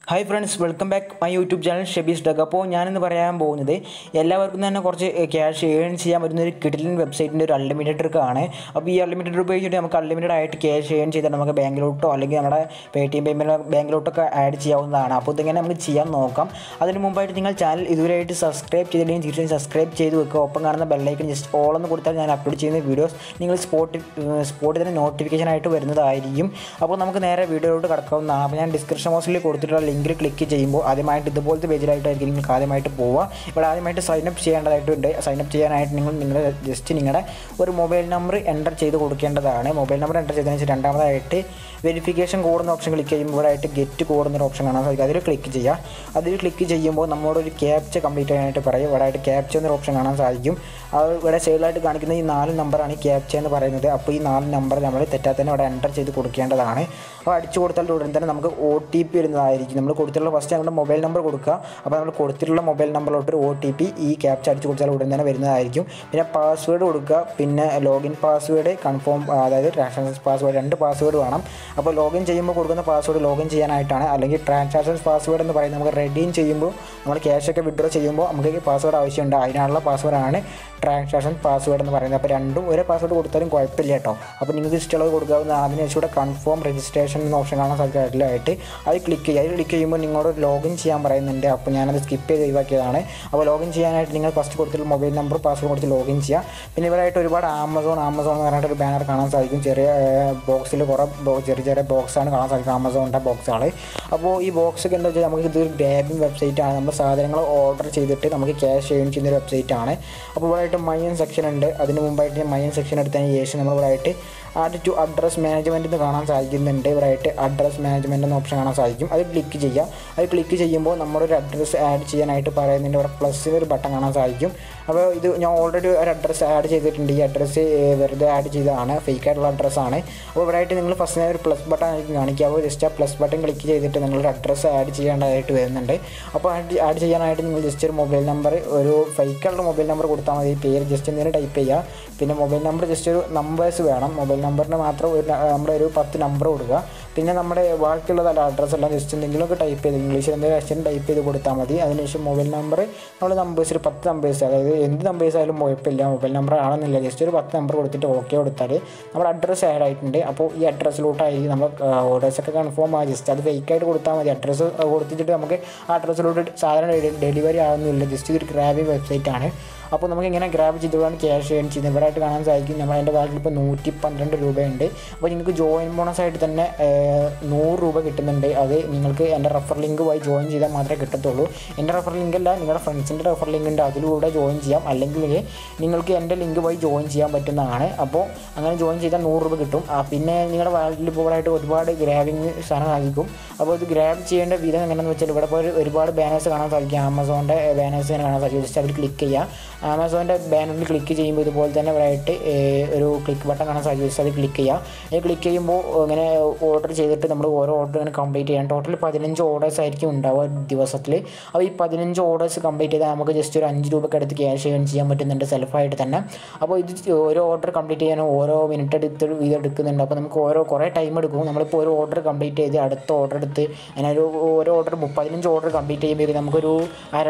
hi friends welcome back my YouTube channel ഷെബീസ് ഡഗ് അപ്പോൾ ഞാനിന്ന് പറയാൻ പോകുന്നത് എല്ലാവർക്കും തന്നെ കുറച്ച് ക്യാഷ് ഏൺ ചെയ്യാൻ പറ്റുന്ന ഒരു കിഡിലൻ വെബ്സൈറ്റിൻ്റെ ഒരു അൺലിമിറ്റഡ് ട്രിക്ക് ആണ് അപ്പോൾ ഈ അൺലിമിറ്റഡ് ഉപയോഗിച്ചിട്ട് നമുക്ക് അൺലിമിറ്റഡ് ആയിട്ട് ക്യാഷ് ഏൺ ചെയ്തിട്ട് നമുക്ക് ബാങ്കിലോട്ടോ അല്ലെങ്കിൽ നമ്മുടെ പേ ടി എം പേയ്മെൻറ്റ് ബാങ്കിലോട്ടൊക്കെ ആഡ് ചെയ്യാവുന്നതാണ് അപ്പോൾ ഇതിങ്ങനെ നമുക്ക് ചെയ്യാൻ നോക്കാം അതിന് മുമ്പായിട്ട് നിങ്ങൾ ചാനൽ ഇതുവരെയായിട്ട് സബ്സ്ക്രൈബ് ചെയ്തില്ലെങ്കിൽ തീർച്ചയായും സബ്സ്ക്രൈബ് ചെയ്ത് വെക്കുക ഒപ്പം കാണുന്ന ബെല്ലൈക്കൻ ജസ്റ്റ് ഓൾ എന്ന് കൊടുത്താൽ ഞാൻ അപ്ലോഡ് ചെയ്യുന്ന വീഡിയോസ് നിങ്ങൾ സ്പോട്ടിൽ സ്പോട്ടിൽ തന്നെ നോട്ടിഫിക്കേഷൻ ആയിട്ട് വരുന്നതായിരിക്കും അപ്പോൾ നമുക്ക് നേരെ വീഡിയോയിലോട്ട് കിടക്കാവുന്നതാണ് അപ്പോൾ ഞാൻ ഡിസ്ക്രിപ്ഷൻ ബോക്സിൽ കൊടുത്തിട്ടുള്ള ലിങ്കിൽ ക്ലിക്ക് ചെയ്യുമ്പോൾ ആദ്യമായിട്ട് ഇതുപോലത്തെ പേജിലായിട്ടായിരിക്കും നിങ്ങൾക്ക് ആദ്യമായിട്ട് പോവുക ഇവിടെ ആദ്യമായിട്ട് സൈൻ അപ്പ് ചെയ്യേണ്ടതായിട്ടുണ്ട് സൈൻ അപ്പ് ചെയ്യാനായിട്ട് നിങ്ങൾ നിങ്ങൾ ജസ്റ്റ് നിങ്ങളുടെ ഒരു മൊബൈൽ നമ്പർ എൻ്റർ ചെയ്ത് കൊടുക്കേണ്ടതാണ് മൊബൈൽ നമ്പർ എൻ്റർ ചെയ്തതിന് ശേഷം രണ്ടാമതായിട്ട് വെരിഫിക്കേഷൻ കോഡ് എന്ന ഓപ്ഷൻ ക്ലിക്ക് ചെയ്യുമ്പോൾ ഇവിടെ ആയിട്ട് ഗെറ്റ് കോഡ് എന്നൊരു ഓപ്ഷൻ കാണാൻ സാധിക്കും അതിൽ ക്ലിക്ക് ചെയ്യുക അതിൽ ക്ലിക്ക് ചെയ്യുമ്പോൾ നമ്മളോട് ഒരു ക്യാപ്ച കംപ്ലീറ്റ് ചെയ്യാനായിട്ട് പറയും ഇവിടെ ആയിട്ട് ക്യാപ്ച എന്നൊരു ഓപ്ഷൻ കാണാൻ സാധിക്കും അത് ഇവിടെ സൈഡിലായിട്ട് കാണിക്കുന്ന ഈ നാല് നമ്പറാണ് ഈ ക്യാപ്ച എന്ന് പറയുന്നത് അപ്പോൾ ഈ നാല് നമ്പർ നമ്മൾ തെറ്റാതെ തന്നെ ഇവിടെ എൻ്റർ ചെയ്ത് കൊടുക്കേണ്ടതാണ് അപ്പോൾ അടിച്ചു കൊടുത്താൽ ഉടൻ തന്നെ നമുക്ക് ഒ ടി പി വരുന്നതായിരിക്കും നമ്മൾ കൊടുത്തിട്ടുള്ള ഫസ്റ്റ് നമ്മുടെ മൊബൈൽ നമ്പർ കൊടുക്കുക അപ്പോൾ നമ്മൾ കൊടുത്തിട്ടുള്ള മൊബൈൽ നമ്പറിലോട്ട് ഒരു ഒ ടി പി ഈ ക്യാപ്ച അടിച്ചു കൊടുത്താൽ ഉടൻ തന്നെ വരുന്നതായിരിക്കും പിന്നെ പാസ്വേഡ് കൊടുക്കുക പിന്നെ ലോഗിൻ പാസ്വേഡ് കൺഫേം അതായത് ട്രാൻസാക്ഷൻ പാസ്വേഡ് രണ്ട് പാസ്വേഡ് വേണം അപ്പോൾ ലോഗിൻ ചെയ്യുമ്പോൾ കൊടുക്കുന്ന പാസ്വേഡ് ലോഗിൻ ചെയ്യാനായിട്ടാണ് അല്ലെങ്കിൽ ട്രാൻസാക്ഷൻ പാസ്വേഡ് എന്ന് പറയുന്നത് നമുക്ക് റെഡീം ചെയ്യുമ്പോൾ നമ്മൾ ക്യാഷ് ഒക്കെ വിഡ്രോ ചെയ്യുമ്പോൾ നമുക്ക് പാസ്വേഡ് ആവശ്യമുണ്ട് അതിനുള്ള പാസ്വേഡാണ് ട്രാൻസാക്ഷൻ പാസ്വേഡ് എന്ന് പറയുന്നത് അപ്പോൾ രണ്ടും ഒരേ പാസ്വേഡ് കൊടുത്താലും കുഴപ്പമില്ല കേട്ടോ അപ്പോൾ നിങ്ങൾക്ക് ഇഷ്ടമുള്ളത് കൊടുക്കാവുന്നതാണ് അതിനുശേഷം ഇവിടെ കൺഫേം രജിസ്ട്രേഷൻ എന്ന ഓപ്ഷൻ കാണാൻ സാധിക്കായിട്ട് അത് ക്ലിക്ക് ചെയ്യുക അത് ക്ലിക്ക് ചെയ്യുമ്പോൾ നിങ്ങളോട് ലോഗിൻ ചെയ്യാൻ പറയുന്നുണ്ട് അപ്പോൾ ഞാനത് സ്കിപ്പ് ചെയ്ത് ഒഴിവാക്കിയതാണ് അപ്പോൾ ലോഗിൻ ചെയ്യാനായിട്ട് നിങ്ങൾ ഫസ്റ്റ് കൊടുത്തിട്ടുള്ള മൊബൈൽ നമ്പർ പാസ്വേഡ് കൊടുത്ത് ലോഗിൻ ചെയ്യുക പിന്നെ ഇവരായിട്ട് ഒരുപാട് ആമസോൺ ആമസോൺ എന്ന് പറഞ്ഞിട്ട് ഒരു ബാനർ കാണാൻ സാധിക്കും ചെറിയ ബോക്സിൽ കുറേ ചെറിയ ചെറിയ ബോക്സാണ് കാണാൻ സാധിക്കും ആമസോണിൻ്റെ ബോക്സാണ് അപ്പോൾ ഈ ബോക്സ് ഒക്കെ എന്താ വെച്ചാൽ നമുക്ക് ഇതൊരു ഗ്രാബിംഗ് വെബ്സൈറ്റ് ആണ് നമ്മൾ സാധനങ്ങൾ ഓർഡർ ചെയ്തിട്ട് നമുക്ക് ക്യാഷ് ഏൺ ചെയ്യുന്ന ഒരു വെബ്സൈറ്റ് ആണ് അപ്പോൾ ഇവിടെ ആയിട്ട് മൈൻ സെക്ഷൻ ഉണ്ട് അതിന് മുമ്പായിട്ട് ഞാൻ മൈൻ സെക്ഷൻ എടുത്തതിന് ശേഷം നമ്മൾ ഇവിടെ ആയിട്ട് ആഡ് ടു അഡ്രസ് മാനേജ്മെൻറ്റ് എന്ന് കാണാൻ സാധിക്കുന്നുണ്ട് ഇവിടെ ആയിട്ട് അഡ്രസ് മാനേജ്മെൻറ്റ് എന്ന ഓപ്ഷൻ കാണാൻ സാധിക്കും അത് ക്ലിക്ക് ചെയ്യുക അത് ക്ലിക്ക് ചെയ്യുമ്പോൾ നമ്മുടെ ഒരു അഡ്രസ്സ് ആഡ് ചെയ്യാനായിട്ട് പറയുന്നുണ്ട് ഇവിടെ പ്ലസ്സിന് ഒരു ബട്ടൺ കാണാൻ സാധിക്കും അപ്പോൾ ഇത് ഞാൻ ഓൾറെഡി ഒരു അഡ്രസ്സ് ആഡ് ചെയ്തിട്ടുണ്ട് ഈ അഡ്രസ്സ് വെറുതെ ആഡ് ചെയ്തതാണ് ഫേക്ക് ആയിട്ടുള്ള അഡ്രസ്സാണ് അപ്പോൾ ഇവിടെ ആയിട്ട് നിങ്ങൾ ഫസ്റ്റ് ഒരു പ്ലസ് ബട്ടൺ ആയിരിക്കും കാണിക്കുക അപ്പോൾ ജസ്റ്റ് ആ പ്ലസ് ബട്ടൺ ക്ലിക്ക് ചെയ്തിട്ട് നിങ്ങളൊരു അഡ്രസ്സ് ആഡ് ചെയ്യേണ്ടതായിട്ട് വരുന്നുണ്ട് അപ്പോൾ ആഡ് ആഡ് ചെയ്യാനായിട്ട് നിങ്ങൾ ജസ്റ്റ് ഒരു മൊബൈൽ നമ്പർ ഒരു ഫേക്കുള്ള മൊബൈൽ നമ്പർ കൊടുത്താൽ മതി പേര് ജസ്റ്റ് എന്തെങ്കിലും ടൈപ്പ് ചെയ്യുക പിന്നെ മൊബൈൽ നമ്പർ ജസ്റ്റ് ഒരു നമ്പേഴ്സ് വേണം മൊബൈൽ നമ്പറിന് മാത്രം ഒരു നമ്മുടെ ഒരു പത്ത് നമ്പർ കൊടുക്കുക പിന്നെ നമ്മുടെ ബാക്കിയുള്ളതല്ല അഡ്രസ്സ് എല്ലാം ജസ്റ്റ് എന്തെങ്കിലുമൊക്കെ ടൈപ്പ് ചെയ്ത് ഇംഗ്ലീഷിൽ എന്തെങ്കിലും അക്ഷരം ടൈപ്പ് ചെയ്ത് കൊടുത്താൽ മതി അതിനുശേഷം മൊബൈൽ നമ്പർ നമ്മൾ നമ്പേഴ്സ് ഒരു പത്ത് നമ്പേഴ്സ് അതായത് എന്ത് നമ്പേഴ്സ് ആയാലും കുഴപ്പമില്ല മൊബൈൽ നമ്പർ ആണെന്നില്ല ജസ്റ്റ് ഒരു പത്ത് നമ്പർ കൊടുത്തിട്ട് ഓക്കെ കൊടുത്താൽ നമ്മുടെ അഡ്രസ്സ് ആഡ് ആയിട്ടുണ്ട് അപ്പോൾ ഈ അഡ്രസ്സിലോട്ടായിരിക്കും നമ്മൾ ഓർഡേഴ്സൊക്കെ കൺഫേം ആയി ജസ്റ്റ് അത് ഫേക്കായിട്ട് കൊടുത്താൽ മതി അഡ്രസ്സ് കൊടുത്തിട്ട് നമുക്ക് ആ അഡ്രസ്സിലോട്ട് സാധനം ഡെലിവറി ആവുന്നില്ല ജസ്റ്റ് ഇതൊരു ഗ്രാബിംഗ് വെബ്സൈറ്റ് ആണ് അപ്പോൾ നമുക്ക് ഇങ്ങനെ ഗ്രാബ് ചെയ്തുകൊണ്ടാണ് ക്യാഷ് ഏൺ ചെയ്യുന്നത് ഇവിടെ ആയിട്ട് കാണാൻ സാധിക്കും നമ്മൾ എൻ്റെ ബാങ്കിൽ ഇപ്പോൾ നൂറ്റി പന്ത്രണ്ട് രൂപയുണ്ട് അപ്പോൾ നിങ്ങൾക്ക് ജോയിൻ ബോണസ് ആയിട്ട് തന്നെ നൂറ് രൂപ കിട്ടുന്നുണ്ട് അത് നിങ്ങൾക്ക് എൻ്റെ റെഫർ ലിങ്ക് വഴി ജോയിൻ ചെയ്താൽ മാത്രമേ കിട്ടത്തുള്ളൂ എൻ്റെ റെഫർ ലിങ്ക് അല്ല നിങ്ങളുടെ ഫ്രണ്ട്സിൻ്റെ റെഫർ ലിങ്ക് ഉണ്ട് അതിലൂടെ ജോയിൻ ചെയ്യാം അല്ലെങ്കിൽ നിങ്ങൾക്ക് എൻ്റെ ലിങ്ക് വഴി ജോയിൻ ചെയ്യാൻ പറ്റുന്നതാണ് അപ്പോൾ അങ്ങനെ ജോയിൻ ചെയ്താൽ നൂറ് രൂപ കിട്ടും പിന്നെ നിങ്ങളുടെ വാലറ്റിൽ പോകാനായിട്ട് ഒരുപാട് ഗ്രാബിങ് സാധനം സാധിക്കും അപ്പോൾ ഇത് ഗ്രാബ് ചെയ്യേണ്ട വിധം എങ്ങനെയെന്ന് വെച്ചാൽ ഇവിടെ ഇപ്പോൾ ഒരുപാട് ബാനേഴ്സ് കാണാൻ സാധിക്കും ആമസോണിൻ്റെ ബാനേഴ്സ് കാണാൻ സാധിക്കും ജസ്റ്റ് അതിൽ ക്ലിക്ക് ചെയ്യുക ആമസോണിൻ്റെ ബാനറിൽ ക്ലിക്ക് ചെയ്യുമ്പോൾ ഇതുപോലെ തന്നെ ഇവിടെ ആയിട്ട് ഒരു ക്ലിക്ക് ബട്ടൺ കാണാൻ സാധിക്കും അത് ക്ലിക്ക് ചെയ്യുക അത് ക്ലിക്ക് ചെയ്യുമ്പോൾ ഇങ്ങനെ ഓർഡർ ചെയ്തിട്ട് നമ്മൾ ഓരോ ഓർഡർ ഇങ്ങനെ കംപ്ലീറ്റ് ചെയ്യാം ടോട്ടൽ പതിനഞ്ച് ഓർഡേഴ്സ് ആയിരിക്കും ഉണ്ടാവുക ദിവസത്തിൽ അപ്പോൾ ഈ പതിനഞ്ച് ഓർഡേഴ്സ് കംപ്ലീറ്റ് ചെയ്താൽ നമുക്ക് ജസ്റ്റ് ഒരു അഞ്ച് രൂപയ്ക്ക് അടുത്ത് ക്യാഷ് ഏൺ ചെയ്യാൻ പറ്റുന്നുണ്ട് സെൽഫായിട്ട് തന്നെ അപ്പോൾ ഇത് ഓരോ ഓർഡർ കംപ്ലീറ്റ് ചെയ്യാൻ ഓരോ മിനിറ്റ് എടുത്ത് ഇത് എടുക്കുന്നുണ്ട് അപ്പോൾ നമുക്ക് ഓരോ കുറേ ടൈം എടുക്കും നമ്മളിപ്പോൾ ഒരു ഓർഡർ കംപ്ലീറ്റ് ചെയ്ത് അടുത്ത ഓർഡർ എടുത്ത് അങ്ങനെ ഒരു ഓരോ ഓർഡർ പതിനഞ്ച് ഓർഡർ കംപ്ലീറ്റ് ചെയ്യുമ്പോൾ നമുക്കൊരു അര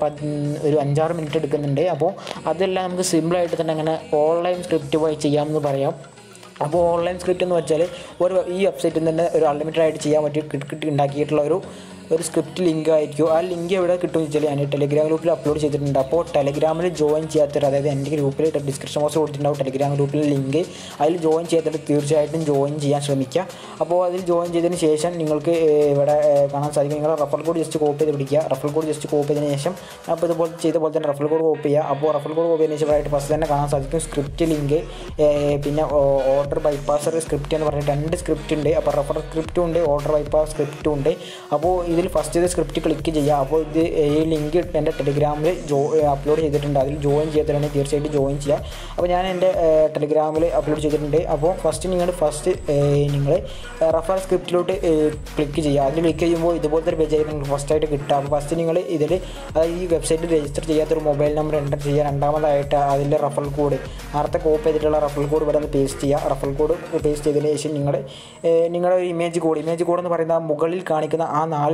ഒരു അഞ്ചാറ് മിനിറ്റ് എടുക്കുന്നുണ്ട് അപ്പോൾ അതെല്ലാം നമുക്ക് സിമ്പിളായിട്ട് തന്നെ അങ്ങനെ ഓൺലൈൻ സ്ക്രിപ്റ്റ് വഴി ചെയ്യാമെന്ന് പറയാം അപ്പോൾ ഓൺലൈൻ സ്ക്രിപ്റ്റ് എന്ന് വെച്ചാൽ ഒരു ഈ വെബ്സൈറ്റിൽ തന്നെ ഒരു അൺലിമിറ്റഡ് ആയിട്ട് ചെയ്യാൻ പറ്റി കിട്ടി ഉണ്ടാക്കിയിട്ടുള്ള ഒരു ഒരു സ്ക്രിപ്റ്റ് ലിങ്ക് ആയിരിക്കും ആ ലിങ്ക് എവിടെ കിട്ടുമെന്ന് വെച്ചാൽ ഞാൻ ടെലിഗ്രാം ഗ്രൂപ്പിൽ അപ്ലോഡ് ചെയ്തിട്ടുണ്ട് അപ്പോൾ ടെലിഗ്രാമിൽ ജോയിൻ ചെയ്യാത്തവർ അതായത് എൻ്റെ ഗ്രൂപ്പിൽ ഡിസ്ക്രിപ്ഷൻ ബോക്സിൽ കൊടുത്തിട്ടുണ്ടാവും ടെലിഗ്രാം ഗ്രൂപ്പിൽ ലിങ്ക് അതിൽ ജോയിൻ ചെയ്യാത്തവർ തീർച്ചയായിട്ടും ജോയിൻ ചെയ്യാൻ ശ്രമിക്കുക അപ്പോൾ അതിൽ ജോയിൻ ചെയ്തതിന് ശേഷം നിങ്ങൾക്ക് ഇവിടെ കാണാൻ സാധിക്കും നിങ്ങൾ റഫൽ കോഡ് ജസ്റ്റ് കോപ്പി ചെയ്ത് പിടിക്കുക റഫൽ കോഡ് ജസ്റ്റ് കോപ്പി ചെയ്തതിന് ശേഷം അപ്പോൾ ഇതുപോലെ ചെയ്ത പോലെ തന്നെ റഫൽ കോഡ് കോപ്പി ചെയ്യുക അപ്പോൾ റഫൽ കോഡ് കോപ്പി ചെയ്തതിന് ശേഷം ആയിട്ട് ഫസ്റ്റ് തന്നെ കാണാൻ സാധിക്കും സ്ക്രിപ്റ്റ് ലിങ്ക് പിന്നെ ഓർഡർ ബൈപ്പാസർ സ്ക്രിപ്റ്റ് എന്ന് പറഞ്ഞിട്ട് രണ്ട് സ്ക്രിപ്റ്റ് ഉണ്ട് അപ്പോൾ റഫർ സ്ക്രിപ്റ്റും ഉണ്ട് ഓർഡർ ബൈപ്പാസ് സ്ക്രിപ്റ്റും ഉണ്ട് അപ്പോൾ ഇതിൽ ഫസ്റ്റ് ഇത് സ്ക്രിപ്റ്റ് ക്ലിക്ക് ചെയ്യുക അപ്പോൾ ഇത് ഈ ലിങ്ക് എൻ്റെ ടെലിഗ്രാമിൽ ജോ അപ്ലോഡ് ചെയ്തിട്ടുണ്ട് അതിൽ ജോയിൻ ചെയ്തിട്ടുണ്ടെങ്കിൽ തീർച്ചയായിട്ടും ജോയിൻ ചെയ്യുക അപ്പോൾ ഞാൻ എൻ്റെ ടെലിഗ്രാമിൽ അപ്ലോഡ് ചെയ്തിട്ടുണ്ട് അപ്പോൾ ഫസ്റ്റ് നിങ്ങൾ ഫസ്റ്റ് നിങ്ങൾ റഫർ സ്ക്രിപ്റ്റിലോട്ട് ക്ലിക്ക് ചെയ്യുക അതിൽ ക്ലിക്ക് ചെയ്യുമ്പോൾ ഇതുപോലത്തെ ഒരു പേജ് നിങ്ങൾക്ക് ഫസ്റ്റായിട്ട് കിട്ടുക അപ്പോൾ ഫസ്റ്റ് നിങ്ങൾ ഇതിൽ അതായത് ഈ വെബ്സൈറ്റിൽ രജിസ്റ്റർ ചെയ്യാത്തൊരു മൊബൈൽ നമ്പർ എൻ്റർ ചെയ്യുക രണ്ടാമതായിട്ട് അതിൻ്റെ റഫൽ കോഡ് നേരത്തെ കോപ്പി ചെയ്തിട്ടുള്ള റഫൽ കോഡ് ഇവിടെ നിന്ന് പേസ്റ്റ് ചെയ്യുക റഫൽ കോഡ് പേസ്റ്റ് ചെയ്തതിന് ശേഷം നിങ്ങൾ നിങ്ങളുടെ ഒരു ഇമേജ് കോഡ് ഇമേജ് കോഡ് എന്ന് പറയുന്ന മുകളിൽ കാണിക്കുന്ന ആ നാല്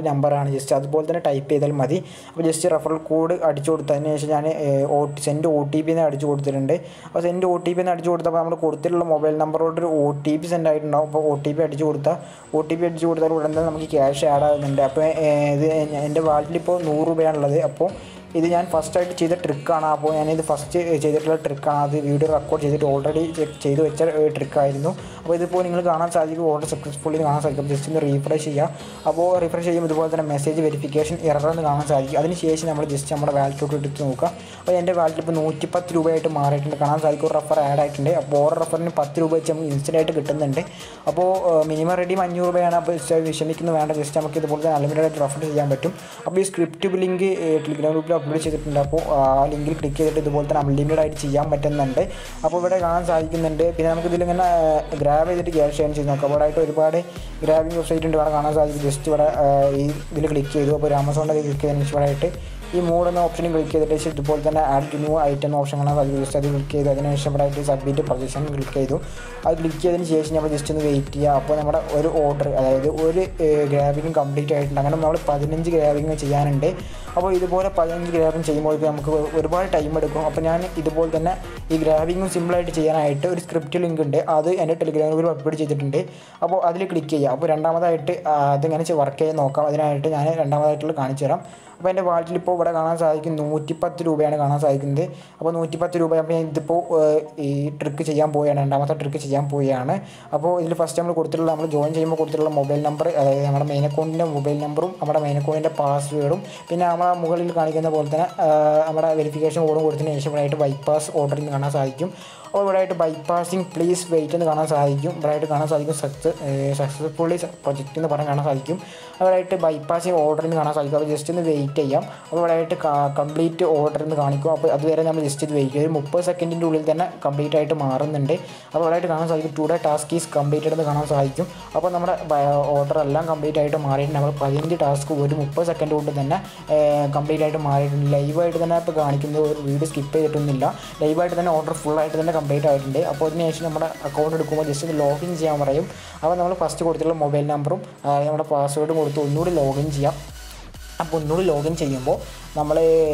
നമ്പറാണ് ജസ്റ്റ് അതുപോലെ തന്നെ ടൈപ്പ് ചെയ്താൽ മതി അപ്പോൾ ജസ്റ്റ് റെഫറൽ കോഡ് അടിച്ചു കൊടുത്തതിന് ശേഷം ഞാൻ ഒ സെൻഡ് ഒ ടി പി എന്ന് അടിച്ചു കൊടുത്തിട്ടുണ്ട് അപ്പോൾ സെൻഡ് ഒ ടി പി എന്ന് അടിച്ചു കൊടുത്തപ്പോൾ നമ്മൾ കൊടുത്തിട്ടുള്ള മൊബൈൽ നമ്പറോട് ഒരു ഒ ടി പി സെൻഡ് ആയിട്ടുണ്ടാവും അപ്പോൾ ഒ ടി പി അടിച്ചു കൊടുത്താൽ ഒ ടി പി അടിച്ചു കൊടുത്താൽ ഉടൻ തന്നെ നമുക്ക് ക്യാഷ് ആഡ് ആകുന്നുണ്ട് അപ്പോൾ ഇത് എൻ്റെ വാലറ്റിൽ ഇപ്പോൾ നൂറ് രൂപയാണുള്ളത് അപ്പോൾ ഇത് ഞാൻ ഫസ്റ്റായിട്ട് ചെയ്ത ട്രിക്കാണ് അപ്പോൾ ഞാനിത് ഫസ്റ്റ് ചെയ്തിട്ടുള്ള ട്രിക്കാണ് അത് വീഡിയോ റെക്കോർഡ് ചെയ്തിട്ട് ഓൾറെഡി ചെയ്ത് വെച്ച ട്രിക്കായിരുന്നു അപ്പോൾ ഇതിപ്പോൾ നിങ്ങൾ കാണാൻ സാധിക്കും ഓർഡർ സക്സസ്ഫുള്ളി കാണാൻ സാധിക്കും ജസ്റ്റ് ഒന്ന് റീഫ്രഷ് ചെയ്യുക അപ്പോൾ റീഫ്രഷ് ചെയ്യുമ്പോൾ ഇതുപോലെ തന്നെ മെസ്സേജ് വെരിഫിക്കേഷൻ എറർ എന്ന് കാണാൻ സാധിക്കും അതിന് ശേഷം നമ്മൾ ജസ്റ്റ് നമ്മുടെ വാലറ്റോട്ട് എടുത്ത് നോക്കുക അപ്പോൾ എൻ്റെ വാലറ്റ് ഇപ്പോൾ നൂറ്റിപ്പത്ത് രൂപയായിട്ട് മാറിയിട്ടുണ്ട് കാണാൻ സാധിക്കും ഒരു റഫർ ആഡ് ആയിട്ടുണ്ട് അപ്പോൾ ഓരോ റഫറിന് പത്ത് രൂപ വെച്ച് നമുക്ക് ഇൻസ്റ്റൻ്റ് ആയിട്ട് കിട്ടുന്നുണ്ട് അപ്പോൾ മിനിമം റെഡിയും അഞ്ഞൂറ് രൂപയാണ് അപ്പോൾ വിഷമിക്കുന്ന വേണ്ട ജസ്റ്റ് നമുക്ക് ഇതുപോലെ തന്നെ അൺലിമിറ്റഡ് ആയിട്ട് റഫർ ചെയ്യാൻ പറ്റും അപ്പോൾ ഈ സ്ക്രിപ്റ്റ് ലിങ്ക് ടെലിഗ്രാം ഗ്രൂപ്പിൽ അപ്ലോഡ് ചെയ്തിട്ടുണ്ട് അപ്പോൾ ആ ലിങ്കിൽ ക്ലിക്ക് ചെയ്തിട്ട് ഇതുപോലെ തന്നെ അൺലിമിറ്റഡ് ആയിട്ട് ചെയ്യാൻ പറ്റുന്നുണ്ട് അപ്പോൾ ഇവിടെ കാണാൻ സാധിക്കുന്നുണ്ട് പിന്നെ നമുക്ക് ഇതിലിങ്ങനെ ഗ്രാബ് ചെയ്തിട്ട് ക്യാഷ് ചെയ്യാൻ ചെയ്ത് നോക്കാം അവിടെ ആയിട്ട് ഒരുപാട് ഗ്രാബിംഗ് വെബ്സൈറ്റ് ഉണ്ട് ഇവിടെ കാണാൻ സാധിക്കും ജസ്റ്റ് ഇവിടെ ഈ ഇതിൽ ക്ലിക്ക് ചെയ്തു അപ്പോൾ ഒരു ആമസോണിൻ്റെ ക്ലിക്ക് ചെയ്തതിന് ശേഷം ഇവിടെ ആയിട്ട് ഈ മൂഡ് എന്ന ഓപ്ഷനും ക്ലിക്ക് ചെയ്തിട്ട് ശേഷം ഇതുപോലെ തന്നെ ആഡ് ടു ന്യൂ ഐറ്റം എന്ന ഓപ്ഷൻ കാണാൻ സാധിക്കും ജസ്റ്റ് അത് ക്ലിക്ക് ചെയ്തു അതിനുശേഷം ഇവിടെ ആയിട്ട് സബ്മിറ്റ് പ്രൊജക്ഷൻ ക്ലിക്ക് ചെയ്തു അത് ക്ലിക്ക് ചെയ്തതിന് ശേഷം നമ്മൾ ജസ്റ്റ് ഒന്ന് വെയിറ്റ് ചെയ്യുക അപ്പോൾ നമ്മുടെ ഒരു ഓർഡർ അതായത് ഒരു ഗ്രാബിംഗ് കംപ്ലീറ്റ് ആയിട്ടുണ്ട് അങ്ങനെ നമ്മൾ പതിനഞ്ച് ഗ്രാബിംഗ് ചെയ്യാനുണ്ട് അപ്പോൾ ഇതുപോലെ പതിനഞ്ച് ഗ്രാബിംഗ് ചെയ്യുമ്പോൾ നമുക്ക് ഒരുപാട് ടൈം എടുക്കും അപ്പോൾ ഞാൻ ഇതുപോലെ തന്നെ ഈ ഗ്രാബിങ്ങും സിമ്പിളായിട്ട് ചെയ്യാനായിട്ട് ഒരു സ്ക്രിപ്റ്റ് ലിങ്ക് ഉണ്ട് അത് എൻ്റെ ടെലിഗ്രാം ഗ്രൂപ്പിൽ അപ്ലോഡ് ചെയ്തിട്ടുണ്ട് അപ്പോൾ അതിൽ ക്ലിക്ക് ചെയ്യുക അപ്പോൾ രണ്ടാമതായിട്ട് അതിങ്ങനെ വർക്ക് ചെയ്യാൻ നോക്കാം അതിനായിട്ട് ഞാൻ രണ്ടാമതായിട്ടുള്ള കാണിച്ചു തരാം അപ്പോൾ എൻ്റെ വാലറ്റിൽ ഇപ്പോൾ ഇവിടെ കാണാൻ സാധിക്കും നൂറ്റിപ്പത്ത് രൂപയാണ് കാണാൻ സാധിക്കുന്നത് അപ്പോൾ നൂറ്റിപ്പത്ത് രൂപ അപ്പോൾ ഞാൻ ഇതിപ്പോൾ ഈ ട്രിക്ക് ചെയ്യാൻ പോവുകയാണ് രണ്ടാമത്തെ ട്രിക്ക് ചെയ്യാൻ പോവുകയാണ് അപ്പോൾ ഇതിൽ ഫസ്റ്റ് നമ്മൾ കൊടുത്തിട്ടുള്ള നമ്മൾ ജോയിൻ ചെയ്യുമ്പോൾ കൊടുത്തിട്ടുള്ള മൊബൈൽ നമ്പർ അതായത് നമ്മുടെ മെയിൻ അക്കൗണ്ടിൻ്റെ മൊബൈൽ നമ്പറും നമ്മുടെ മെയിൻ അക്കൗണ്ടിൻ്റെ പാസ്വേഡും പിന്നെ നമ്മുടെ മുകളിൽ കാണിക്കുന്ന പോലെ തന്നെ നമ്മുടെ വെരിഫിക്കേഷൻ കോഡും കൊടുത്തതിന് ശേഷം ഇവിടെ ആയിട്ട് ബൈപ്പാസ് ഓർഡറിൽ കാണാൻ സാധിക്കും അപ്പോൾ ഇവിടെ ആയിട്ട് ബൈപ്പാസിങ് പ്ലീസ് വെയിറ്റ് എന്ന് കാണാൻ സാധിക്കും ഇവിടെ ആയിട്ട് കാണാൻ സാധിക്കും സക്സസ് സക്സസ്ഫുള്ളി പ്രൊജക്റ്റ് എന്ന് പറയാൻ കാണാൻ സാധിക്കും അവിടെ ആയിട്ട് ബൈപ്പാസിങ് ഓർഡറിൽ കാണാൻ സാധിക്കും അപ്പോൾ ജസ്റ്റ് ഒന്ന് വെയിറ്റ് ചെയ്യാം അപ്പോൾ ഇവിടെ ആയിട്ട് കംപ്ലീറ്റ് ഓർഡർ എന്ന് കാണിക്കും അപ്പോൾ അതുവരെ നമ്മൾ ജസ്റ്റ് ഇത് വെയിറ്റ് ചെയ്യും ഒരു മുപ്പത് സെക്കൻഡിൻ്റെ ഉള്ളിൽ തന്നെ കംപ്ലീറ്റ് ആയിട്ട് മാറുന്നുണ്ട് അപ്പോൾ ഇവിടെ ആയിട്ട് കാണാൻ സാധിക്കും today task is completed എന്ന് കാണാൻ സാധിക്കും അപ്പോൾ നമ്മുടെ ഓർഡർ എല്ലാം കംപ്ലീറ്റ് ആയിട്ട് മാറിയിട്ടുണ്ട് നമ്മൾ പതിനഞ്ച് ടാസ്ക് ഒരു മുപ്പത് സെക്കൻഡ് കൊണ്ട് തന്നെ കംപ്ലീറ്റ് ആയിട്ട് മാറിയിട്ടുണ്ട് ലൈവായിട്ട് തന്നെ ഇപ്പോൾ കാണിക്കുന്നത് ഒരു വീഡിയോ സ്കിപ്പ് ചെയ്തിട്ടൊന്നുമില്ല ലൈവായിട്ട് തന്നെ ഓർഡർ ഫുൾ ആയിട്ട് തന്നെ കംപ്ലീറ്റ് ആയിട്ടുണ്ട് അപ്പോൾ അതിന് ശേഷം നമ്മുടെ അക്കൗണ്ട് എടുക്കുമ്പോൾ ജസ്റ്റ് ഒന്ന് ലോഗിൻ ചെയ്യാൻ പറയും അപ്പോൾ നമ്മൾ ഫസ്റ്റ് കൊടുത്തിട്ടുള്ള മൊബൈൽ നമ്പറും നമ്മുടെ പാസ്വേഡും കൊടുത്ത് ഒന്നുകൂടി ലോഗിൻ ചെയ്യാം അപ്പോൾ ഒന്നുകൂടി ലോഗിൻ ചെയ്യുമ്പോൾ നമ്മൾ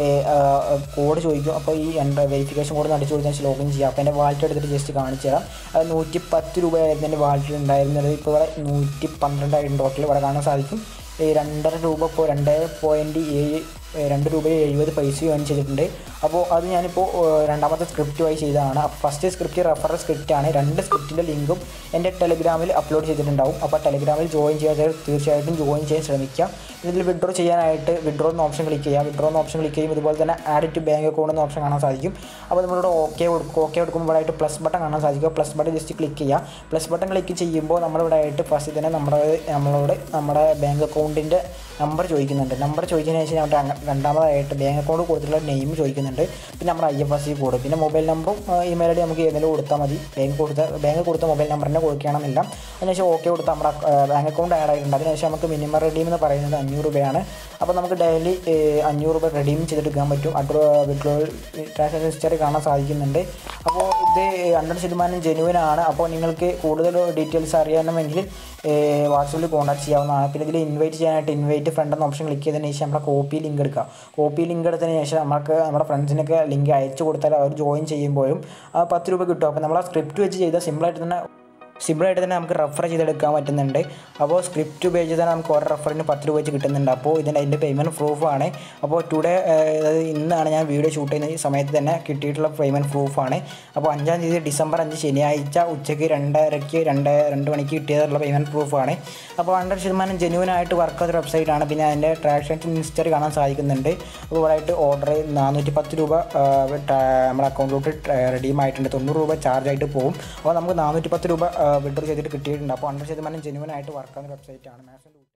കോഡ് ചോദിക്കും അപ്പോൾ ഈ എൻ്റെ വെരിഫിക്കേഷൻ കോഡ് അടിച്ചു കൊടുത്താൽ ലോഗിൻ ചെയ്യാം അപ്പോൾ എൻ്റെ വാലറ്റ് എടുത്തിട്ട് ജസ്റ്റ് കാണിച്ചു തരാം അത് നൂറ്റി പത്ത് രൂപയായിരുന്നു എൻ്റെ വാലറ്റിൽ ഉണ്ടായിരുന്നത് ഇപ്പോൾ ഇവിടെ നൂറ്റി പന്ത്രണ്ടായിരം ടോട്ടൽ ഇവിടെ കാണാൻ സാധിക്കും ഈ രണ്ടര രൂപ ഇപ്പോൾ രണ്ട് പോയിൻറ്റ് ഏഴ് രണ്ട് രൂപ എഴുപത് പൈസ ഏൺ ചെയ്തിട്ടുണ്ട് അപ്പോൾ അത് ഞാനിപ്പോൾ രണ്ടാമത്തെ സ്ക്രിപ്റ്റ് വഴി ചെയ്തതാണ് ഫസ്റ്റ് സ്ക്രിപ്റ്റ് റെഫറൽ സ്ക്രിപ്റ്റാണ് രണ്ട് സ്ക്രിപ്റ്റിൻ്റെ ലിങ്കും എൻ്റെ ടെലിഗ്രാമിൽ അപ്ലോഡ് ചെയ്തിട്ടുണ്ടാവും അപ്പോൾ ടെലിഗ്രാമിൽ ജോയിൻ ചെയ്യാതെ തീർച്ചയായിട്ടും ജോയിൻ ചെയ്യാൻ ശ്രമിക്കുക ഇതിൽ വിഡ്രോ ചെയ്യാനായിട്ട് വിഡ്രോ എന്ന ഓപ്ഷൻ ക്ലിക്ക് ചെയ്യാം വിഡ്രോ എന്ന ഓപ്ഷൻ ക്ലിക്ക് ചെയ്യും ഇതുപോലെ തന്നെ ആഡ് ടു ബാങ്ക് അക്കൗണ്ട് എന്ന ഓപ്ഷൻ കാണാൻ സാധിക്കും അപ്പോൾ നമ്മളിവിടെ ഓക്കെ കൊടുക്കും ഓക്കെ കൊടുക്കുമ്പോൾ ആയിട്ട് പ്ലസ് ബട്ടൺ കാണാൻ സാധിക്കും പ്ലസ് ബട്ടൺ ജസ്റ്റ് ക്ലിക്ക് ചെയ്യുക പ്ലസ് ബട്ടൺ ക്ലിക്ക് ചെയ്യുമ്പോൾ നമ്മളിവിടെ ആയിട്ട് ഫസ്റ്റ് തന്നെ നമ്മുടെ നമ്മളോട് നമ്മുടെ ബാങ്ക് അക്കൗണ്ടിൻ്റെ നമ്പർ ചോദിക്കുന്നുണ്ട് നമ്പർ ചോദിച്ചതിന് ശേഷം നമ്മുടെ രണ്ടാമതായിട്ട് ബാങ്ക് അക്കൗണ്ട് കൊടുത്തിട്ടുള്ള നെയിം ചോദിക്കുന്നുണ്ട് പിന്നെ നമ്മുടെ I F S C code പിന്നെ മൊബൈൽ നമ്പറും ഇമെയിൽ ഐ ഡി നമുക്ക് ഏതെങ്കിലും കൊടുത്താൽ മതി ബാങ്ക് കൊടുത്ത ബാങ്ക് കൊടുത്ത മൊബൈൽ നമ്പറിനെ കൊടുക്കുകയാണെന്നില്ല അതിനുശേഷം ഓക്കെ കൊടുത്ത് നമ്മുടെ ബാങ്ക് അക്കൗണ്ട് ആഡ് ആയിട്ടുണ്ട് അതിനുശേഷം നമുക്ക് മിനിമം റെഡീം എന്ന് പറയുന്നത് അഞ്ഞൂറ് രൂപയാണ് അപ്പോൾ നമുക്ക് ഡെയിലി അഞ്ഞൂറ് രൂപ റെഡീം ചെയ്തെടുക്കാൻ പറ്റും അടുത്ത വിഡ്രോൾ ട്രാൻസാക്ഷൻ ഹിസ്റ്ററി കാണാൻ സാധിക്കുന്നുണ്ട് അപ്പോൾ ഇത് ഹൺഡ്രഡ് ശതമാനം ജെനുവൻ ആണ് അപ്പോൾ നിങ്ങൾക്ക് കൂടുതൽ ഡീറ്റെയിൽസ് അറിയണമെങ്കിൽ വാട്സപ്പിൽ കോൺടാക്ട് ചെയ്യാവുന്നതാണ് പിന്നെ ഇതിൽ ഇൻവൈറ്റ് ചെയ്യാനായിട്ട് ഇൻവൈറ്റ് ഫ്രണ്ട് എന്ന ഓപ്ഷൻ ക്ലിക്ക് ചെയ്തതിന് ശേഷം നമ്മുടെ കോപ്പി ലിങ്ക് എടുക്കുക കോപ്പി ലിങ്ക് എടുത്തതിന് ശേഷം നമുക്ക് നമ്മുടെ ഫ്രണ്ട്സിനൊക്കെ ലിങ്ക് അയച്ചു കൊടുത്താൽ അവർ ജോയിൻ ചെയ്യുമ്പോഴും ആ പത്ത് രൂപ കിട്ടും അപ്പോൾ നമ്മൾ ആ സ്ക്രിപ്റ്റ് വെച്ച് ചെയ്താൽ സിമ്പിളായിട്ട് തന്നെ സിമ്പിളായിട്ട് തന്നെ നമുക്ക് റെഫർ ചെയ്തെടുക്കാൻ പറ്റുന്നുണ്ട് അപ്പോൾ സ്ക്രിപ്റ്റ് ഉപയോഗിച്ച് തന്നെ നമുക്ക് ഓരോ റെഫറിന് പത്ത് രൂപ വെച്ച് കിട്ടുന്നുണ്ട് അപ്പോൾ ഇതിൻ്റെ അതിൻ്റെ പേയ്മെൻറ്റ് പ്രൂഫാണ് അപ്പോൾ ടുഡേ അതായത് ഇന്നാണ് ഞാൻ വീഡിയോ ഷൂട്ട് ചെയ്യുന്ന ഈ സമയത്ത് തന്നെ കിട്ടിയിട്ടുള്ള പേയ്മെൻറ്റ് പ്രൂഫാണ് അപ്പോൾ അഞ്ചാം തീയതി ഡിസംബർ അഞ്ച് ശനിയാഴ്ച ഉച്ചയ്ക്ക് രണ്ടരയ്ക്ക് രണ്ട് രണ്ട് മണിക്ക് കിട്ടിയതുള്ള പേയ്മെൻറ്റ് പ്രൂഫാണ് അപ്പോൾ ഹൺഡ്രഡ് ശതമാനം ജെന്യൂൻ ആയിട്ട് വർക്ക് ചെയ്ത വെബ്സൈറ്റാണ് പിന്നെ അതിൻ്റെ ട്രാൻസാക്ഷൻ ഹിസ്റ്ററി കാണാൻ സാധിക്കുന്നുണ്ട് അപ്പോൾ ഇവിടെ ആയിട്ട് ഓർഡർ നാനൂറ്റി പത്ത് രൂപ നമ്മുടെ അക്കൗണ്ടിലോട്ട് റെഡീം ആയിട്ടുണ്ട് തൊണ്ണൂറ് രൂപ ചാർജ് ആയിട്ട് പോകും അപ്പോൾ നമുക്ക് നാനൂറ്റി പത്ത് രൂപ വിഡ്രോ ചെയ്തിട്ട് കിട്ടിയിട്ടുണ്ട് അപ്പോൾ ഹൺഡ്രഡ് ശതമാനം ജെന്യൂൻ ആയിട്ട് വർക്ക് ആകുന്ന വെബ്സൈറ്റാണ് മാക്സിമം